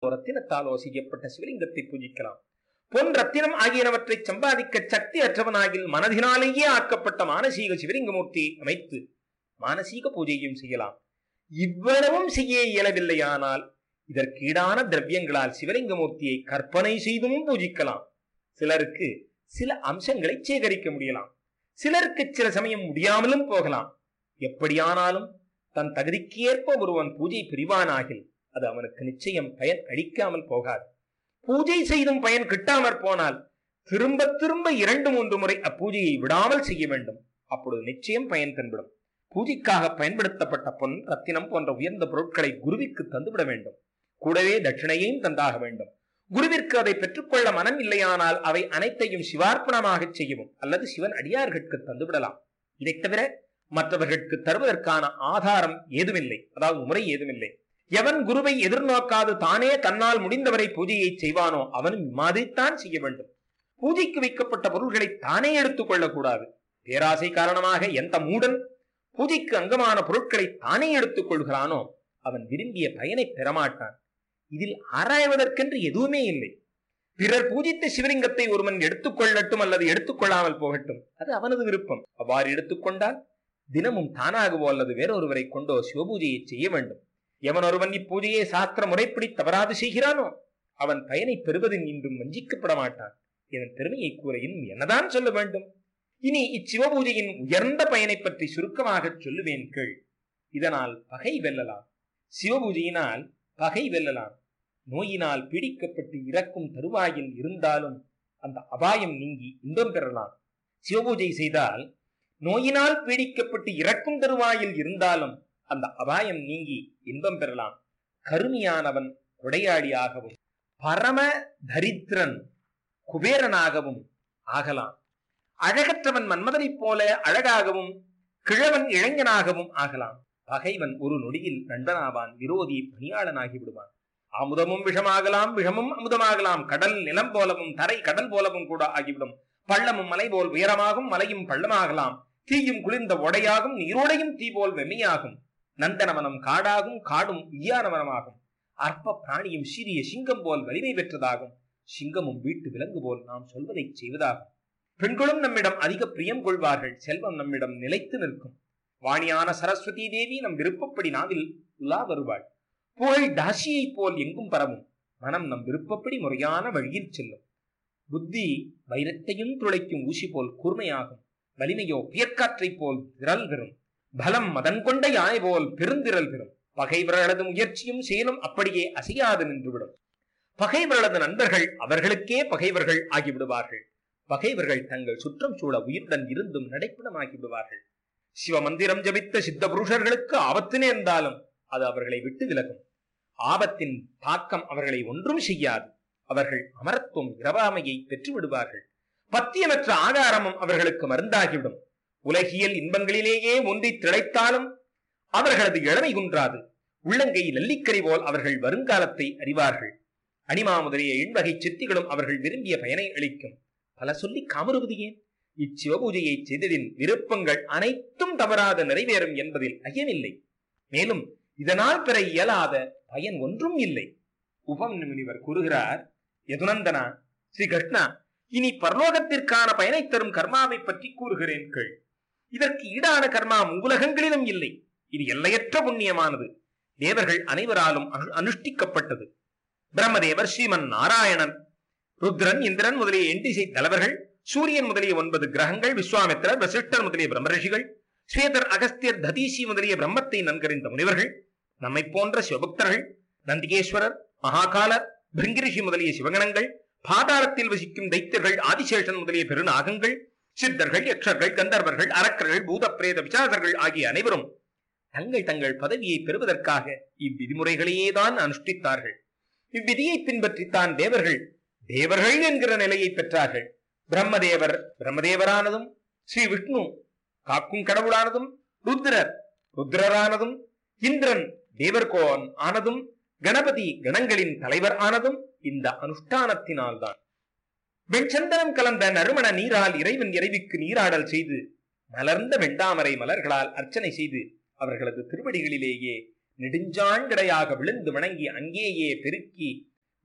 ரத்தினத்தாலோ செய்யப்பட்ட சிவலிங்கத்தை பூஜிக்கலாம் பொன் ரத்தினம் ஆகியனவற்றை சம்பாதிக்க சக்தி அற்றவனாகில் மனதினாலேயே ஆக்கப்பட்ட மானசீக சிவலிங்கமூர்த்தி அமைத்து மானசீக பூஜையும் செய்யலாம் இவ்வளவும் செய்ய இயலவில்லையானால் இதற்கீடான திரவியங்களால் சிவலிங்கமூர்த்தியை கற்பனை செய்தும் பூஜிக்கலாம் சிலருக்கு சில அம்சங்களை சேகரிக்க முடியலாம் சிலருக்கு சில சமயம் முடியாமலும் போகலாம் எப்படியானாலும் தன் தகுதிக்கு ஏற்ப ஒருவன் பூஜை புரிவானாகில் அது அவனுக்கு நிச்சயம் பயன் அளிக்காமல் போகாது பூஜை செய்தும் பயன் கிட்டாமற் போனால் திரும்ப திரும்ப இரண்டு மூன்று முறை அப்பூஜையை விடாமல் செய்ய வேண்டும் அப்பொழுது நிச்சயம் பயன் தென்படும் பூஜைக்காக பயன்படுத்தப்பட்ட பொன் ரத்தினம் போன்ற உயர்ந்த பொருட்களை குருவிற்கு தந்துவிட வேண்டும் கூடவே தட்சிணையையும் தந்தாக வேண்டும் குருவிற்கு அதை பெற்றுக்கொள்ள மனம் இல்லையானால் அவை அனைத்தையும் சிவார்ப்பணமாக செய்யவும் அல்லது சிவன் அடியார்களுக்கு தந்துவிடலாம் இதைத் தவிர மற்றவர்களுக்கு தருவதற்கான ஆதாரம் ஏதுமில்லை அதாவது முறை ஏதுமில்லை எவன் குருவை எதிர்நோக்காது தானே தன்னால் முடிந்தவரை பூஜையை செய்வானோ அவனும் இம்மாதிரித்தான் செய்ய வேண்டும் பூஜைக்கு வைக்கப்பட்ட பொருள்களை தானே எடுத்துக் கொள்ளக்கூடாது பேராசை காரணமாக எந்த மூடன் பூஜைக்கு அங்கமான பொருட்களை தானே எடுத்துக் கொள்கிறானோ அவன் விரும்பிய பயனை பெறமாட்டான் இதில் ஆராய்வதற்கென்று எதுவுமே இல்லை பிறர் பூஜித்த சிவலிங்கத்தை ஒருவன் எடுத்துக்கொள்ளட்டும் அல்லது எடுத்துக்கொள்ளாமல் போகட்டும் அது அவனது விருப்பம் அவ்வாறு எடுத்துக்கொண்டால் தினமும் தானாகவோ அல்லது வேறொருவரை கொண்டோ சிவபூஜையை செய்ய வேண்டும் எவன் ஒருவன் இப்பூஜையை சாஸ்திர முறைப்படி தவறாது செய்கிறானோ அவன் பயனை பெறுவதில் இன்றும் வஞ்சிக்கப்பட மாட்டான் இதன் பெருமையை கூற இன்னும் என்னதான் சொல்ல வேண்டும் இனி இச்சிவபூஜையின் உயர்ந்த பயனை பற்றி சுருக்கமாக சொல்லுவேன் கேள் இதனால் பகை வெல்லலாம் சிவபூஜையினால் பகை வெல்லலாம் நோயினால் பீடிக்கப்பட்டு இறக்கும் தருவாயில் இருந்தாலும் அந்த அபாயம் நீங்கி இன்பம் பெறலாம் சிவபூஜை செய்தால் நோயினால் பீடிக்கப்பட்டு இறக்கும் தருவாயில் இருந்தாலும் அந்த அபாயம் நீங்கி இன்பம் பெறலாம் கருமியானவன் கொடையாளியாகவும் பரம தரித்திரன் குபேரனாகவும் ஆகலாம் அழகற்றவன் மன்மதனைப் போல அழகாகவும் கிழவன் இளைஞனாகவும் ஆகலாம் பகைவன் ஒரு நொடியில் நண்பனாவான் விரோதி பணியாளனாகி விடுவான் அமுதமும் விஷமாகலாம் விஷமும் அமுதமாகலாம் கடல் நிலம் போலவும் தரை கடல் போலவும் கூட ஆகிவிடும் பள்ளமும் மலை போல் உயரமாகும் மலையும் பள்ளமாகலாம் தீயும் குளிர்ந்த ஒடையாகும் நீரோடையும் தீ போல் வெம்மையாகும் நந்தனவனம் காடாகும் காடும் உய்யானவனமாகும் அற்ப பிராணியும் சிறிய சிங்கம் போல் வலிமை பெற்றதாகும் சிங்கமும் வீட்டு விலங்கு போல் நாம் சொல்வதை செய்வதாகும் பெண்களும் நம்மிடம் அதிக பிரியம் கொள்வார்கள் செல்வம் நம்மிடம் நிலைத்து நிற்கும் வாணியான சரஸ்வதி தேவி நம் விருப்பப்படி நாவில் உலா வருவாள் புகழ் தாசியைப் போல் எங்கும் பரவும் மனம் நம் விருப்பப்படி முறையான வழியில் செல்லும் புத்தி வைரத்தையும் துளைக்கும் ஊசி போல் கூர்மையாகும் வலிமையோ பியற்காற்றைப் போல் திரள் பெறும் பலம் மதன் கொண்ட யானை போல் பெருந்திரல் பெறும் பகைவர்களது முயற்சியும் செயலும் அப்படியே அசையாது நின்றுவிடும் பகைவர்களது நண்பர்கள் அவர்களுக்கே பகைவர்கள் ஆகிவிடுவார்கள் பகைவர்கள் தங்கள் சுற்றம் சூழ உயிருடன் இருந்தும் நடைப்பிடமாகி விடுவார்கள் சிவமந்திரம் ஜபித்த சித்த புருஷர்களுக்கு ஆபத்து நேர்ந்தாலும் அது அவர்களை விட்டு விலகும் ஆபத்தின் தாக்கம் அவர்களை ஒன்றும் செய்யாது அவர்கள் அமரத்துவம் இரவாமையை பெற்று விடுவார்கள் பத்தியமற்ற ஆகாரமும் அவர்களுக்கு மருந்தாகிவிடும் உலகியல் இன்பங்களிலேயே ஒன்றி திளைத்தாலும் அவர்களது இளமை குன்றாது உள்ளங்கை நெல்லிக்கரை போல் அவர்கள் வருங்காலத்தை அறிவார்கள் அனிமா முதலிய எண்வகை சித்திகளும் அவர்கள் விரும்பிய பயனை அளிக்கும் பல சொல்லி காமருவது ஏன் இச்சிவபூஜையை செய்ததின் விருப்பங்கள் அனைத்தும் தவறாத நிறைவேறும் என்பதில் ஐயமில்லை மேலும் இதனால் பெற இயலாத பயன் ஒன்றும் இல்லை உபம் முனிவர் கூறுகிறார் யதுநந்தனா ஸ்ரீ கிருஷ்ணா இனி பரலோகத்திற்கான பயனை தரும் கர்மாவை பற்றி கூறுகிறேன் கேள் இதற்கு ஈடான கர்மா மூலகங்களிலும் இல்லை இது எல்லையற்ற புண்ணியமானது தேவர்கள் அனைவராலும் அனு- அனுஷ்டிக்கப்பட்டது பிரம்மதேவர் ஸ்ரீமன் நாராயணன் ருத்ரன் இந்திரன் முதலிய எண்டிசை தலைவர்கள் சூரியன் முதலிய ஒன்பது கிரகங்கள் விஸ்வாமித்திரர் வசிஷ்டர் முதலிய பிரம்மரிஷிகள் ஸ்வேதர் அகஸ்தியர் ததீசி முதலிய பிரம்மத்தை நன்கறிந்த முனிவர்கள் நம்மை போன்ற சிவபக்தர்கள் நந்திகேஸ்வரர் மகாகாலர் பிருங்கிரிஷி முதலிய சிவகணங்கள் பாதாளத்தில் வசிக்கும் தைத்தியர்கள் ஆதிசேஷன் முதலிய பெருநாகங்கள் சித்தர்கள் யக்ஷர்கள் கந்தர்வர்கள் அரக்கர்கள் பூதப்பிரேத விசாரர்கள் ஆகிய அனைவரும் தங்கள் தங்கள் பதவியை பெறுவதற்காக இவ்விதிமுறைகளையே தான் அனுஷ்டித்தார்கள் இவ்விதியை பின்பற்றித்தான் தேவர்கள் தேவர்கள் என்கிற நிலையை பெற்றார்கள் பிரம்மதேவர் பிரம்மதேவரானதும் ஸ்ரீ விஷ்ணு காக்கும் கடவுளானதும் ருத்ரர் ருத்ரரானதும் இந்திரன் தேவர்கோன் ஆனதும் கணபதி கணங்களின் தலைவர் ஆனதும் இந்த அனுஷ்டானத்தினால்தான் வெண்சந்தனம் கலந்த நறுமண நீரால் இறைவன் இறைவிக்கு நீராடல் செய்து மலர்ந்த வெண்டாமரை மலர்களால் அர்ச்சனை செய்து அவர்களது திருவடிகளிலேயே நெடுஞ்சாண்கிடையாக விழுந்து வணங்கி அங்கேயே பெருக்கி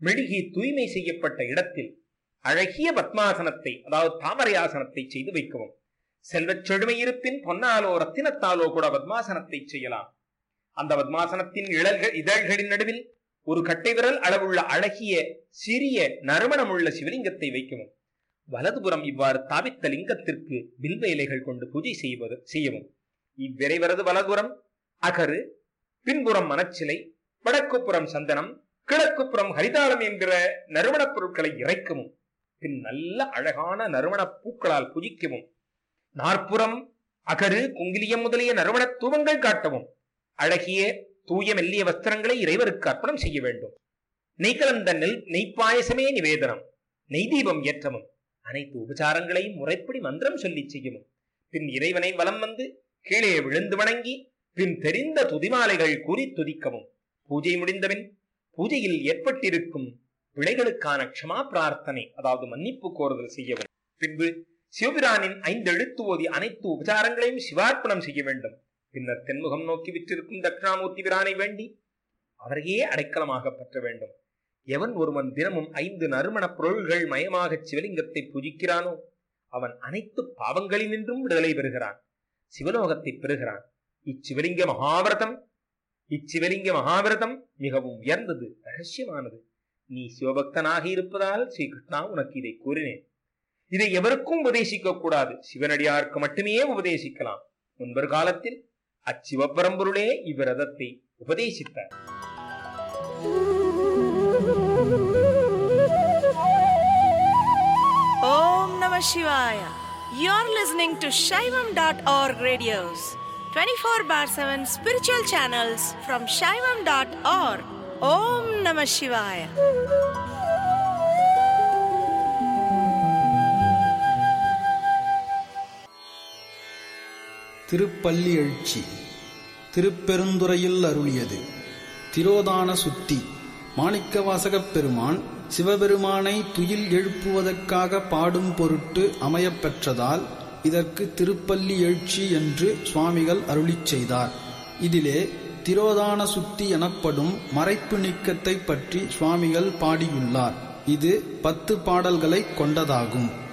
மெழுகி தூய்மை செய்யப்பட்ட இடத்தில் அழகிய பத்மாசனத்தை அதாவது தாமரை ஆசனத்தை செய்து வைக்கவும் செல்வச் செழுமை இருப்பின் பொன்னாலோ ரத்தினத்தாலோ கூட பத்மாசனத்தை செய்யலாம் அந்த பத்மாசனத்தின் இழல்கள் இதழ்களின் நடுவில் ஒரு கட்டை விரல் அளவுள்ள அழகிய சிறிய நறுமணமுள்ள சிவலிங்கத்தை வைக்கவும் வலதுபுறம் இவ்வாறு தாவித்த லிங்கத்திற்கு வில்வ இலைகள் கொண்டு பூஜை செய்வது செய்யவும் இவ்விரைவரது வலதுபுறம் அகரு பின்புறம் மனச்சிலை வடக்குப்புறம் சந்தனம் கிழக்குப்புறம் ஹரிதாளம் என்கிற நறுமணப் பொருட்களை இறைக்கவும் பின் நல்ல அழகான நறுமணப் பூக்களால் புஜிக்கவும் நாற்புறம் அகரு குங்கிலியம் முதலிய நறுமணத் தூவங்கள் காட்டவும் அழகிய தூய மெல்லிய வஸ்திரங்களை இறைவருக்கு அர்ப்பணம் செய்ய வேண்டும் நெய் கலந்த நெல் நெய்ப்பாயசமே நிவேதனம் நெய் தீபம் ஏற்றவும் அனைத்து உபச்சாரங்களையும் முறைப்படி மந்திரம் சொல்லி செய்யவும் பின் இறைவனை வலம் வந்து கீழே விழுந்து வணங்கி பின் தெரிந்த துதிமாலைகள் கூறி துதிக்கவும் பூஜை முடிந்தபின் பூஜையில் ஏற்பட்டிருக்கும் விடைகளுக்கான க்ஷமா பிரார்த்தனை அதாவது மன்னிப்பு கோருதல் செய்யவும் பின்பு சிவபிரானின் ஐந்து எழுத்து ஓதி அனைத்து உபச்சாரங்களையும் சிவார்ப்பணம் செய்ய வேண்டும் பின்னர் தென்முகம் நோக்கி விற்றிருக்கும் தட்சிணாமூர்த்தி பிரானை வேண்டி அவரையே அடைக்கலமாக பற்ற வேண்டும் எவன் ஒருவன் தினமும் ஐந்து நறுமணப் பொருள்கள் மயமாக சிவலிங்கத்தை பூஜிக்கிறானோ அவன் அனைத்து பாவங்களினின்றும் விடுதலை பெறுகிறான் சிவலோகத்தை பெறுகிறான் இச்சிவலிங்க மகாவிரதம் இச்சிவலிங்க மகாவிரதம் மிகவும் உயர்ந்தது ரகசியமானது நீ சிவபக்தனாக இருப்பதால் ஸ்ரீ கிருஷ்ணா உனக்கு இதை கூறினேன் இதை எவருக்கும் உபதேசிக்க கூடாது சிவனடியாருக்கு மட்டுமே உபதேசிக்கலாம் முன்பர் காலத்தில் அச்சிவபரம்பொருளே இவ்விரதத்தை உபதேசித்தார் Om Namah Shivaya. You're listening to Shaivam.org radios, 24 bar 7 spiritual channels from Shaivam.org. Om Namah Shivaya. திருப்பள்ளி எழுச்சி திருப்பெருந்துறையில் அருளியது திரோதான சுத்தி மாணிக்கவாசகப் பெருமான் சிவபெருமானை துயில் எழுப்புவதற்காக பாடும் பொருட்டு அமையப் பெற்றதால் இதற்கு திருப்பள்ளி எழுச்சி என்று சுவாமிகள் அருளிச் செய்தார் இதிலே திரோதான சுத்தி எனப்படும் மறைப்பு நீக்கத்தைப் பற்றி சுவாமிகள் பாடியுள்ளார் இது பத்து பாடல்களைக் கொண்டதாகும்